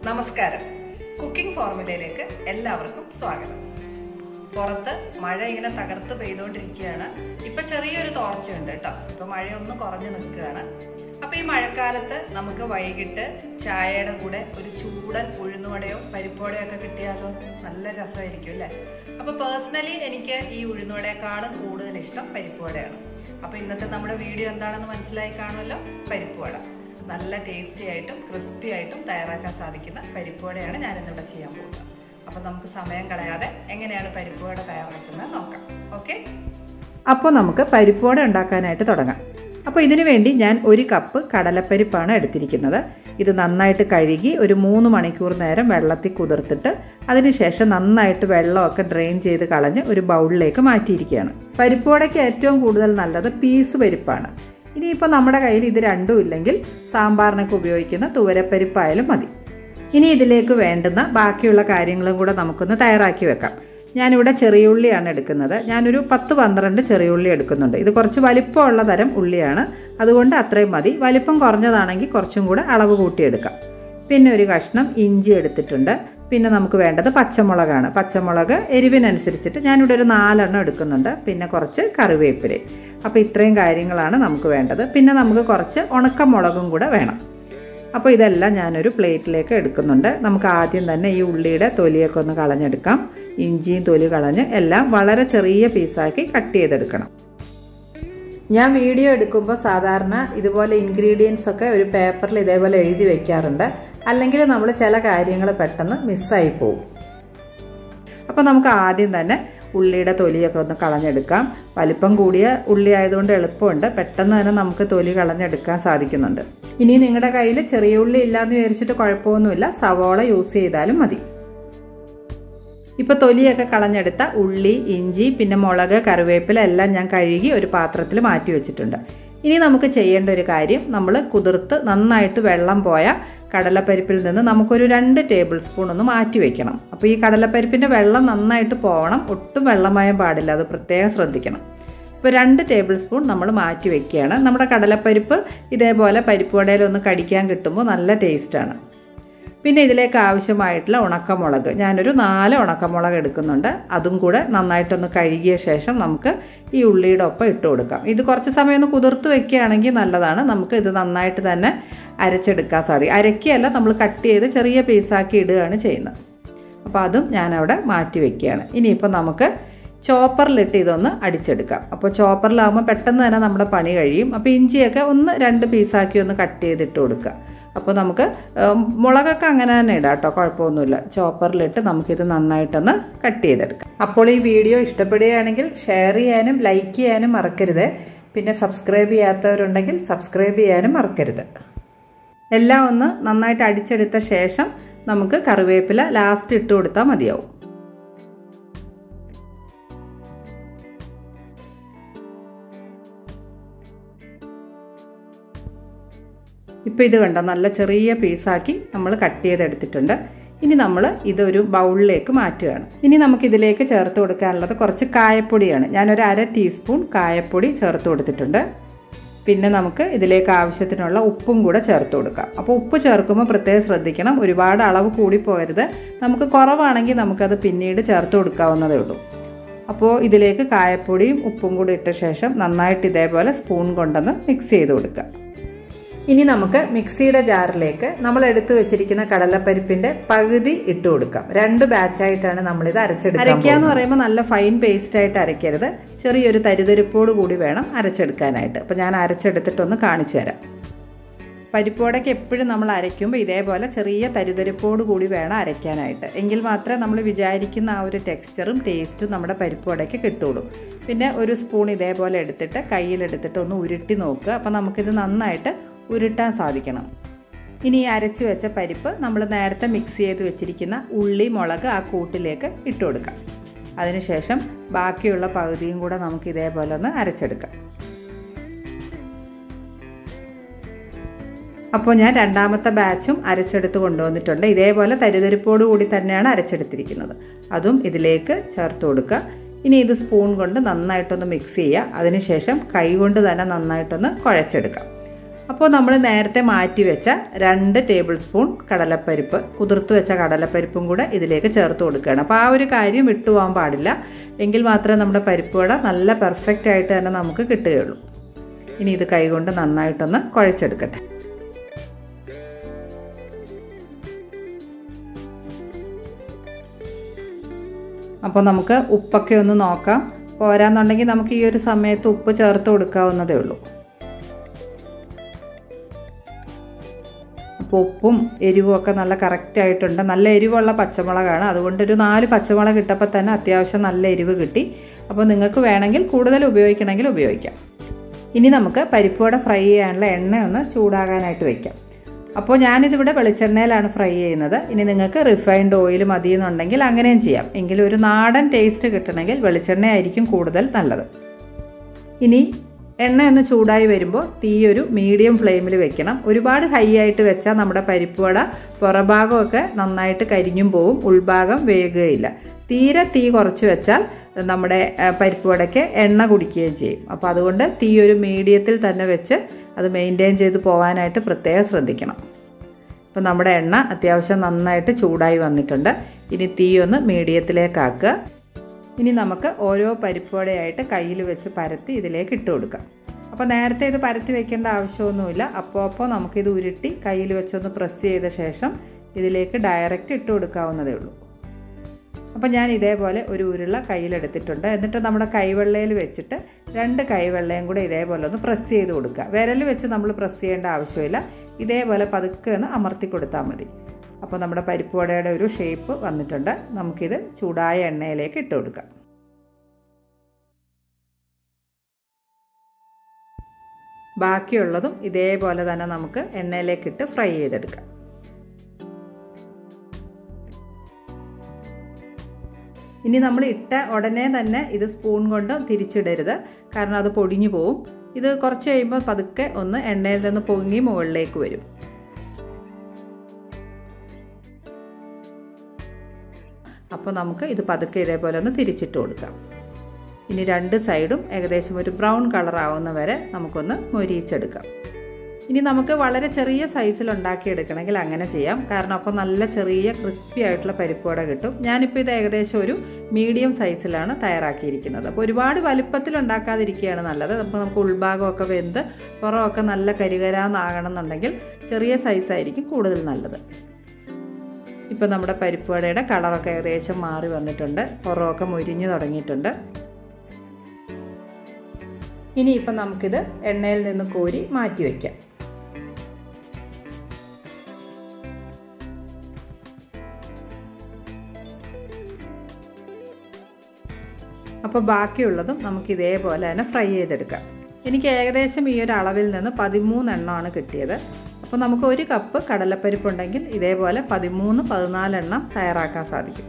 നമസ്കാരം കുക്കിംഗ് ഫോർമുലയിലേക്ക് എല്ലാവർക്കും സ്വാഗതം പുറത്ത് മഴ ഇങ്ങനെ തകർത്ത് പെയ്തുകൊണ്ടിരിക്കുകയാണ് ഇപ്പൊ ചെറിയൊരു തോർച്ചയുണ്ട് കേട്ടോ ഇപ്പൊ മഴയൊന്ന് കുറഞ്ഞു നിൽക്കുകയാണ് അപ്പൊ ഈ മഴക്കാലത്ത് നമുക്ക് വൈകിട്ട് ചായയുടെ കൂടെ ഒരു ചൂടൻ ഉഴുന്നുവടയോ പരിപ്പുവടയോ ഒക്കെ കിട്ടിയാലോ നല്ല രസമായിരിക്കും അല്ലേ അപ്പൊ പേഴ്സണലി എനിക്ക് ഈ ഉഴുന്നുവടയെക്കാളും കൂടുതൽ ഇഷ്ടം പരിപ്പുവടയാണ് അപ്പൊ ഇന്നത്തെ നമ്മുടെ വീഡിയോ എന്താണെന്ന് മനസ്സിലായി കാണുമല്ലോ പരിപ്പുവട നല്ല ടേസ്റ്റി ആയിട്ടും ക്രിസ്പി ആയിട്ടും തയ്യാറാക്കാൻ സാധിക്കുന്ന പരിപ്പുവടയാണ് ഞാൻ ഇന്നിവിടെ ചെയ്യാൻ പോകുന്നത് അപ്പൊ നമുക്ക് സമയം കളയാതെ എങ്ങനെയാണ് പരിപ്പുവട തയ്യാറാക്കുന്നത് നോക്കാം ഓക്കെ അപ്പോൾ നമുക്ക് പരിപ്പോടെ ഉണ്ടാക്കാനായിട്ട് തുടങ്ങാം അപ്പോൾ ഇതിനു വേണ്ടി ഞാൻ ഒരു കപ്പ് കടലപ്പരിപ്പാണ് എടുത്തിരിക്കുന്നത് ഇത് നന്നായിട്ട് കഴുകി ഒരു മൂന്ന് മണിക്കൂർ നേരം വെള്ളത്തിൽ കുതിർത്തിട്ട് അതിനുശേഷം നന്നായിട്ട് വെള്ളമൊക്കെ ഡ്രെയിൻ ചെയ്ത് കളഞ്ഞ് ഒരു ബൗളിലേക്ക് മാറ്റിയിരിക്കുകയാണ് പരിപ്പോടയ്ക്ക് ഏറ്റവും കൂടുതൽ നല്ലത് പീസ് പരിപ്പാണ് ഇനിയിപ്പോൾ നമ്മുടെ കയ്യിൽ ഇത് രണ്ടും ഇല്ലെങ്കിൽ സാമ്പാറിനൊക്കെ ഉപയോഗിക്കുന്ന തുവരപ്പരിപ്പായാലും മതി ഇനി ഇതിലേക്ക് വേണ്ടുന്ന ബാക്കിയുള്ള കാര്യങ്ങളും കൂടെ നമുക്കൊന്ന് തയ്യാറാക്കി വെക്കാം ഞാനിവിടെ ചെറിയുള്ളിയാണ് എടുക്കുന്നത് ഞാനൊരു പത്ത് പന്ത്രണ്ട് ചെറിയുള്ളി എടുക്കുന്നുണ്ട് ഇത് കുറച്ച് വലിപ്പമുള്ള തരം ഉള്ളിയാണ് അതുകൊണ്ട് അത്രയും മതി വലിപ്പം കുറഞ്ഞതാണെങ്കിൽ കുറച്ചും കൂടെ അളവ് കൂട്ടിയെടുക്കാം പിന്നെ ഒരു കഷ്ണം ഇഞ്ചി എടുത്തിട്ടുണ്ട് പിന്നെ നമുക്ക് വേണ്ടത് പച്ചമുളകാണ് പച്ചമുളക് എരിവിനനുസരിച്ചിട്ട് ഞാനിവിടെ ഒരു നാലെണ്ണം എടുക്കുന്നുണ്ട് പിന്നെ കുറച്ച് കറിവേപ്പില അപ്പോൾ ഇത്രയും കാര്യങ്ങളാണ് നമുക്ക് വേണ്ടത് പിന്നെ നമുക്ക് കുറച്ച് ഉണക്കമുളകും കൂടെ വേണം അപ്പോൾ ഇതെല്ലാം ഞാനൊരു പ്ലേറ്റിലേക്ക് എടുക്കുന്നുണ്ട് നമുക്ക് ആദ്യം തന്നെ ഈ ഉള്ളിയുടെ തൊലിയൊക്കെ ഒന്ന് കളഞ്ഞെടുക്കാം ഇഞ്ചിയും തൊലി കളഞ്ഞ് എല്ലാം വളരെ ചെറിയ പീസാക്കി കട്ട് ചെയ്തെടുക്കണം ഞാൻ വീഡിയോ എടുക്കുമ്പോൾ സാധാരണ ഇതുപോലെ ഇൻഗ്രീഡിയൻസ് ഒക്കെ ഒരു പേപ്പറിൽ ഇതേപോലെ എഴുതി വെക്കാറുണ്ട് അല്ലെങ്കിൽ നമ്മൾ ചില കാര്യങ്ങൾ പെട്ടെന്ന് മിസ്സായി പോകും അപ്പോൾ നമുക്ക് ആദ്യം തന്നെ ഉള്ളിയുടെ തൊലിയൊക്കെ ഒന്ന് കളഞ്ഞെടുക്കാം വലിപ്പം കൂടിയ ഉള്ളി ആയതുകൊണ്ട് എളുപ്പമുണ്ട് പെട്ടെന്ന് തന്നെ നമുക്ക് തൊലി കളഞ്ഞെടുക്കാൻ സാധിക്കുന്നുണ്ട് ഇനി നിങ്ങളുടെ കയ്യിൽ ചെറിയ ഉള്ളി ഇല്ലാന്ന് വിചാരിച്ചിട്ട് കുഴപ്പമൊന്നുമില്ല സവോള യൂസ് ചെയ്താലും മതി ഇപ്പോൾ തൊലിയൊക്കെ കളഞ്ഞെടുത്ത ഉള്ളി ഇഞ്ചി പിന്നെ മുളക് കറിവേപ്പില എല്ലാം ഞാൻ കഴുകി ഒരു പാത്രത്തിൽ മാറ്റി വെച്ചിട്ടുണ്ട് ഇനി നമുക്ക് ചെയ്യേണ്ട ഒരു കാര്യം നമ്മൾ കുതിർത്ത് നന്നായിട്ട് വെള്ളം പോയ കടലപ്പരിപ്പിൽ നിന്ന് നമുക്കൊരു രണ്ട് ടേബിൾ സ്പൂൺ ഒന്ന് മാറ്റി വെക്കണം അപ്പോൾ ഈ കടലപ്പരിപ്പിൻ്റെ വെള്ളം നന്നായിട്ട് പോകണം ഒട്ടും വെള്ളമയം പാടില്ല അത് പ്രത്യേകം ശ്രദ്ധിക്കണം ഇപ്പോൾ രണ്ട് ടേബിൾ സ്പൂൺ നമ്മൾ മാറ്റി വെക്കുകയാണ് നമ്മുടെ കടലപ്പരിപ്പ് ഇതേപോലെ പരിപ്പ് വടയിലൊന്ന് കടിക്കാൻ കിട്ടുമ്പോൾ നല്ല ടേസ്റ്റാണ് പിന്നെ ഇതിലേക്ക് ആവശ്യമായിട്ടുള്ള ഉണക്കമുളക് ഞാനൊരു നാല് ഉണക്കമുളക് എടുക്കുന്നുണ്ട് അതും കൂടെ നന്നായിട്ടൊന്ന് കഴുകിയ ശേഷം നമുക്ക് ഈ ഉള്ളിയുടെ ഒപ്പം ഇട്ട് കൊടുക്കാം ഇത് കുറച്ച് സമയം ഒന്ന് കുതിർത്ത് വെക്കുകയാണെങ്കിൽ നല്ലതാണ് നമുക്ക് ഇത് നന്നായിട്ട് തന്നെ അരച്ചെടുക്കാൻ സാധിക്കും അരക്കുകയല്ല നമ്മൾ കട്ട് ചെയ്ത് ചെറിയ പീസാക്കി ഇടുകയാണ് ചെയ്യുന്നത് അപ്പോൾ അതും ഞാനവിടെ മാറ്റി വെക്കുകയാണ് ഇനിയിപ്പോൾ നമുക്ക് ചോപ്പറിലിട്ട് ഇതൊന്ന് അടിച്ചെടുക്കാം അപ്പോൾ ചോപ്പറിലാകുമ്പോൾ പെട്ടെന്ന് തന്നെ നമ്മുടെ പണി കഴിയും അപ്പോൾ ഇഞ്ചിയൊക്കെ ഒന്ന് രണ്ട് പീസാക്കി ഒന്ന് കട്ട് ചെയ്തിട്ട് കൊടുക്കുക അപ്പോൾ നമുക്ക് മുളകൊക്കെ അങ്ങനെ തന്നെ ഇടാം കേട്ടോ കുഴപ്പമൊന്നുമില്ല ചോപ്പറിലിട്ട് നമുക്കിത് നന്നായിട്ടൊന്ന് കട്ട് ചെയ്തെടുക്കാം അപ്പോൾ ഈ വീഡിയോ ഇഷ്ടപ്പെടുകയാണെങ്കിൽ ഷെയർ ചെയ്യാനും ലൈക്ക് ചെയ്യാനും മറക്കരുത് പിന്നെ സബ്സ്ക്രൈബ് ചെയ്യാത്തവരുണ്ടെങ്കിൽ സബ്സ്ക്രൈബ് ചെയ്യാനും മറക്കരുത് എല്ലാം ഒന്ന് നന്നായിട്ട് അടിച്ചെടുത്ത ശേഷം നമുക്ക് കറിവേപ്പില ലാസ്റ്റ് ഇട്ട് കൊടുത്താൽ മതിയാവും ഇപ്പോൾ ഇത് കണ്ടോ നല്ല ചെറിയ പീസാക്കി നമ്മൾ കട്ട് ചെയ്തെടുത്തിട്ടുണ്ട് ഇനി നമ്മൾ ഇതൊരു ബൗളിലേക്ക് മാറ്റുകയാണ് ഇനി നമുക്ക് ഇതിലേക്ക് ചേർത്ത് കൊടുക്കാനുള്ളത് കുറച്ച് കായപ്പൊടിയാണ് ഞാനൊരു അര ടീസ്പൂൺ കായപ്പൊടി ചേർത്ത് കൊടുത്തിട്ടുണ്ട് പിന്നെ നമുക്ക് ഇതിലേക്ക് ആവശ്യത്തിനുള്ള ഉപ്പും കൂടെ ചേർത്ത് കൊടുക്കാം അപ്പോൾ ഉപ്പ് ചേർക്കുമ്പോൾ പ്രത്യേകം ശ്രദ്ധിക്കണം ഒരുപാട് അളവ് കൂടി പോകരുത് നമുക്ക് കുറവാണെങ്കിൽ നമുക്കത് പിന്നീട് ചേർത്ത് കൊടുക്കാവുന്നതേ ഉള്ളൂ അപ്പോൾ ഇതിലേക്ക് കായപ്പൊടിയും ഉപ്പും കൂടി ഇട്ട ശേഷം നന്നായിട്ട് ഇതേപോലെ സ്പൂൺ കൊണ്ടൊന്ന് മിക്സ് ചെയ്ത് കൊടുക്കുക ഇനി നമുക്ക് മിക്സിയുടെ ജാറിലേക്ക് നമ്മൾ എടുത്തു വെച്ചിരിക്കുന്ന കടലപ്പരിപ്പിന്റെ പകുതി ഇട്ട് കൊടുക്കാം രണ്ട് ബാച്ചായിട്ടാണ് നമ്മളിത് അരച്ചെടുക്കുക അരയ്ക്കുക എന്ന് പറയുമ്പോൾ നല്ല ഫൈൻ പേസ്റ്റ് ആയിട്ട് അരയ്ക്കരുത് ചെറിയൊരു തരിതരിപ്പോട് കൂടി വേണം അരച്ചെടുക്കാനായിട്ട് അപ്പം ഞാൻ അരച്ചെടുത്തിട്ടൊന്ന് കാണിച്ചു തരാം പരിപ്പോടയ്ക്ക് എപ്പോഴും നമ്മൾ അരയ്ക്കുമ്പോൾ ഇതേപോലെ ചെറിയ തരിതരിപ്പോട് കൂടി വേണം അരയ്ക്കാനായിട്ട് എങ്കിൽ മാത്രമേ നമ്മൾ വിചാരിക്കുന്ന ആ ഒരു ടെക്സ്ചറും ടേസ്റ്റും നമ്മുടെ പരിപ്പോടയ്ക്ക് കിട്ടുള്ളൂ പിന്നെ ഒരു സ്പൂൺ ഇതേപോലെ എടുത്തിട്ട് കയ്യിലെടുത്തിട്ട് ഒന്ന് ഉരുട്ടി നോക്കുക അപ്പോൾ നമുക്കിത് നന്നായിട്ട് ഉരുട്ടാൻ സാധിക്കണം ഇനി ഈ അരച്ചു വെച്ച പരിപ്പ് നമ്മൾ നേരത്തെ മിക്സ് ചെയ്ത് വെച്ചിരിക്കുന്ന ഉള്ളി മുളക് ആ കൂട്ടിലേക്ക് ഇട്ട് കൊടുക്കാം അതിനുശേഷം ബാക്കിയുള്ള പകുതിയും കൂടെ നമുക്ക് ഇതേപോലെ ഒന്ന് അരച്ചെടുക്കാം അപ്പോൾ ഞാൻ രണ്ടാമത്തെ ബാച്ചും അരച്ചെടുത്ത് കൊണ്ടുവന്നിട്ടുണ്ട് ഇതേപോലെ തരിതരിപ്പോട് കൂടി തന്നെയാണ് അരച്ചെടുത്തിരിക്കുന്നത് അതും ഇതിലേക്ക് ചേർത്ത് കൊടുക്കുക ഇനി ഇത് സ്പൂൺ കൊണ്ട് നന്നായിട്ടൊന്ന് മിക്സ് ചെയ്യുക അതിനുശേഷം കൈ കൊണ്ട് തന്നെ നന്നായിട്ടൊന്ന് കുഴച്ചെടുക്കാം അപ്പോൾ നമ്മൾ നേരത്തെ മാറ്റി വെച്ച രണ്ട് ടേബിൾ സ്പൂൺ കടലപ്പരിപ്പ് കുതിർത്ത് വെച്ച കടലപ്പരിപ്പും കൂടെ ഇതിലേക്ക് ചേർത്ത് കൊടുക്കുകയാണ് അപ്പോൾ ആ ഒരു കാര്യം വിട്ടുപോകാൻ പാടില്ല എങ്കിൽ മാത്രമേ നമ്മുടെ പരിപ്പ് വട നല്ല പെർഫെക്റ്റ് ആയിട്ട് തന്നെ നമുക്ക് കിട്ടുകയുള്ളൂ ഇനി ഇത് കൈകൊണ്ട് നന്നായിട്ടൊന്ന് കുഴച്ചെടുക്കട്ടെ അപ്പോൾ നമുക്ക് ഉപ്പൊക്കെ ഒന്ന് നോക്കാം പോരാന്നുണ്ടെങ്കിൽ നമുക്ക് ഈ ഒരു സമയത്ത് ഉപ്പ് ചേർത്ത് കൊടുക്കാവുന്നതേ ഉള്ളൂ അപ്പോൾ ഉപ്പും എരിവും ഒക്കെ നല്ല കറക്റ്റ് ആയിട്ടുണ്ട് നല്ല എരിവുള്ള പച്ചമുളകാണ് അതുകൊണ്ട് ഒരു നാല് പച്ചമുളക് ഇട്ടപ്പോൾ തന്നെ അത്യാവശ്യം നല്ല എരിവ് കിട്ടി അപ്പോൾ നിങ്ങൾക്ക് വേണമെങ്കിൽ കൂടുതൽ ഉപയോഗിക്കണമെങ്കിൽ ഉപയോഗിക്കാം ഇനി നമുക്ക് പരിപ്പുവട ഫ്രൈ ചെയ്യാനുള്ള എണ്ണ ഒന്ന് ചൂടാകാനായിട്ട് വയ്ക്കാം അപ്പോൾ ഞാനിതിവിടെ വെളിച്ചെണ്ണയിലാണ് ഫ്രൈ ചെയ്യുന്നത് ഇനി നിങ്ങൾക്ക് റിഫൈൻഡ് ഓയിൽ മതി എന്നുണ്ടെങ്കിൽ അങ്ങനെയും ചെയ്യാം എങ്കിലും ഒരു നാടൻ ടേസ്റ്റ് കിട്ടണമെങ്കിൽ വെളിച്ചെണ്ണ ആയിരിക്കും കൂടുതൽ നല്ലത് ഇനി എണ്ണ ഒന്ന് ചൂടായി വരുമ്പോൾ തീ ഒരു മീഡിയം ഫ്ലെയിമിൽ വെക്കണം ഒരുപാട് ഹൈ ആയിട്ട് വെച്ചാൽ നമ്മുടെ പരിപ്പുവട പുറഭാഗമൊക്കെ നന്നായിട്ട് കരിഞ്ഞും പോവും ഉൾഭാഗം വേകുകയില്ല തീരെ തീ കുറച്ച് വെച്ചാൽ നമ്മുടെ പരിപ്പുവടയ്ക്ക് എണ്ണ കുടിക്കുകയും ചെയ്യും അപ്പോൾ അതുകൊണ്ട് തീ ഒരു മീഡിയത്തിൽ തന്നെ വെച്ച് അത് മെയിൻറ്റെയിൻ ചെയ്ത് പോകാനായിട്ട് പ്രത്യേകം ശ്രദ്ധിക്കണം അപ്പോൾ നമ്മുടെ എണ്ണ അത്യാവശ്യം നന്നായിട്ട് ചൂടായി വന്നിട്ടുണ്ട് ഇനി തീ ഒന്ന് മീഡിയത്തിലേക്കാക്കുക ഇനി നമുക്ക് ഓരോ പരിപ്പോടെയായിട്ട് കയ്യിൽ വെച്ച് പരത്തി ഇതിലേക്ക് ഇട്ട് കൊടുക്കാം അപ്പോൾ നേരത്തെ ഇത് പരത്തി വെക്കേണ്ട ആവശ്യമൊന്നുമില്ല അപ്പോൾ അപ്പോൾ നമുക്കിത് ഉരുട്ടി കയ്യിൽ വെച്ചൊന്ന് പ്രസ് ചെയ്ത ശേഷം ഇതിലേക്ക് ഡയറക്റ്റ് ഇട്ട് കൊടുക്കാവുന്നതേ ഉള്ളൂ അപ്പോൾ ഞാൻ ഇതേപോലെ ഒരു ഉരുള കയ്യിലെടുത്തിട്ടുണ്ട് എന്നിട്ട് നമ്മുടെ കൈവെള്ളയിൽ വെച്ചിട്ട് രണ്ട് കൈവെള്ളയും കൂടെ ഇതേപോലെ ഒന്ന് പ്രസ് ചെയ്ത് കൊടുക്കുക വിരൽ വെച്ച് നമ്മൾ പ്രസ് ചെയ്യേണ്ട ആവശ്യമില്ല ഇതേപോലെ പതുക്കെ ഒന്ന് അമർത്തി കൊടുത്താൽ മതി അപ്പോൾ നമ്മുടെ പരിപ്പ് വടയുടെ ഒരു ഷേപ്പ് വന്നിട്ടുണ്ട് നമുക്കിത് ചൂടായ എണ്ണയിലേക്ക് ഇട്ട് കൊടുക്കാം ബാക്കിയുള്ളതും ഇതേപോലെ തന്നെ നമുക്ക് എണ്ണയിലേക്കിട്ട് ഫ്രൈ ചെയ്തെടുക്കാം ഇനി നമ്മൾ ഇട്ട ഉടനെ തന്നെ ഇത് സ്പൂൺ കൊണ്ട് തിരിച്ചിടരുത് കാരണം അത് പൊടിഞ്ഞു പോവും ഇത് കുറച്ച് കഴിയുമ്പോൾ പതുക്കെ ഒന്ന് എണ്ണയിൽ നിന്ന് പൊങ്ങി മുകളിലേക്ക് വരും അപ്പോൾ നമുക്ക് ഇത് പതുക്കെ ഇതേപോലെ ഒന്ന് തിരിച്ചിട്ട് കൊടുക്കാം ഇനി രണ്ട് സൈഡും ഏകദേശം ഒരു ബ്രൗൺ കളർ ആവുന്ന വരെ നമുക്കൊന്ന് മൊരിയിച്ചെടുക്കാം ഇനി നമുക്ക് വളരെ ചെറിയ സൈസിൽ ഉണ്ടാക്കിയെടുക്കണമെങ്കിൽ അങ്ങനെ ചെയ്യാം കാരണം അപ്പോൾ നല്ല ചെറിയ ക്രിസ്പി ആയിട്ടുള്ള പരിപ്പോട കിട്ടും ഞാനിപ്പോൾ ഇത് ഏകദേശം ഒരു മീഡിയം സൈസിലാണ് തയ്യാറാക്കിയിരിക്കുന്നത് അപ്പോൾ ഒരുപാട് വലുപ്പത്തിൽ ഉണ്ടാക്കാതിരിക്കുകയാണ് നല്ലത് അപ്പോൾ നമുക്ക് ഉൾഭാഗമൊക്കെ വെന്ത് പുറമൊക്കെ നല്ല കരികരാന്നാകണം എന്നുണ്ടെങ്കിൽ ചെറിയ സൈസായിരിക്കും കൂടുതൽ നല്ലത് ഇപ്പോൾ നമ്മുടെ പരിപ്പുവടയുടെ കളറൊക്കെ ഏകദേശം മാറി വന്നിട്ടുണ്ട് പുറമൊക്കെ മുരിഞ്ഞു തുടങ്ങിയിട്ടുണ്ട് ഇനിയിപ്പം നമുക്കിത് എണ്ണയിൽ നിന്ന് കോരി മാറ്റി വയ്ക്കാം അപ്പോൾ ബാക്കിയുള്ളതും നമുക്ക് ഇതേപോലെ തന്നെ ഫ്രൈ ചെയ്തെടുക്കാം എനിക്ക് ഏകദേശം ഈ ഒരു അളവിൽ നിന്ന് പതിമൂന്ന് എണ്ണമാണ് കിട്ടിയത് അപ്പോൾ നമുക്ക് ഒരു കപ്പ് കടലപ്പരിപ്പുണ്ടെങ്കിൽ ഇതേപോലെ പതിമൂന്ന് പതിനാലെണ്ണം തയ്യാറാക്കാൻ സാധിക്കും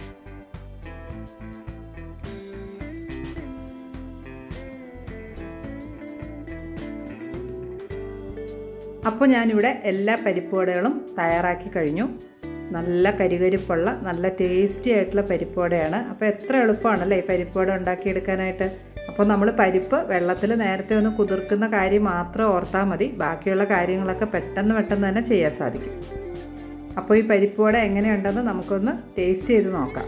അപ്പോൾ ഞാനിവിടെ എല്ലാ പരിപ്പുവടകളും തയ്യാറാക്കി കഴിഞ്ഞു നല്ല കരികരിപ്പുള്ള നല്ല ടേസ്റ്റി ആയിട്ടുള്ള പരിപ്പുവടയാണ് അപ്പോൾ എത്ര എളുപ്പമാണല്ലേ ഈ പരിപ്പുവട ഉണ്ടാക്കിയെടുക്കാനായിട്ട് അപ്പോൾ നമ്മൾ പരിപ്പ് വെള്ളത്തിൽ നേരത്തെ ഒന്ന് കുതിർക്കുന്ന കാര്യം മാത്രം ഓർത്താൽ മതി ബാക്കിയുള്ള കാര്യങ്ങളൊക്കെ പെട്ടെന്ന് പെട്ടെന്ന് തന്നെ ചെയ്യാൻ സാധിക്കും അപ്പോൾ ഈ പരിപ്പുവട എങ്ങനെയുണ്ടെന്ന് നമുക്കൊന്ന് ടേസ്റ്റ് ചെയ്ത് നോക്കാം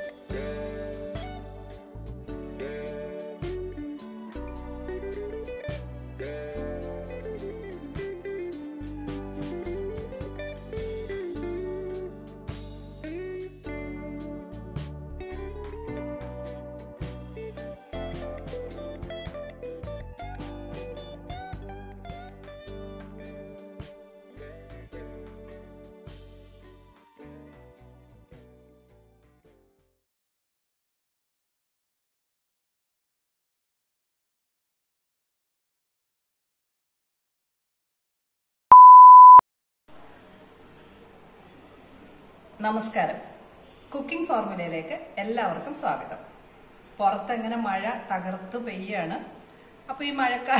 നമസ്കാരം കുക്കിംഗ് ഫോർമുലയിലേക്ക് എല്ലാവർക്കും സ്വാഗതം പുറത്തെങ്ങനെ മഴ തകർത്ത് പെയ്യാണ് അപ്പൊ ഈ മഴക്കാ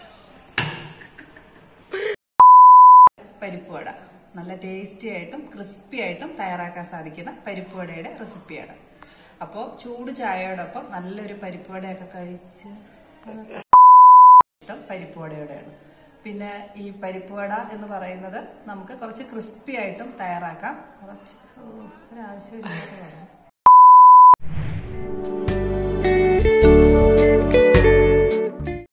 പരിപ്പുവട നല്ല ടേസ്റ്റി ആയിട്ടും ക്രിസ്പി ആയിട്ടും തയ്യാറാക്കാൻ സാധിക്കുന്ന പരിപ്പുവടയുടെ റെസിപ്പിയാണ് അപ്പോൾ ചൂട് ചായയോടൊപ്പം നല്ലൊരു പരിപ്പുവടയൊക്കെ കഴിച്ച് ഇഷ്ടം പരിപ്പുവടയോടെയാണ് പിന്നെ ഈ പരിപ്പ് വട എന്ന് പറയുന്നത് നമുക്ക് കുറച്ച് ക്രിസ്പി ആയിട്ടും തയ്യാറാക്കാം കുറച്ച് ഓ, ഒരാവശ്യമില്ലാത്ത വട.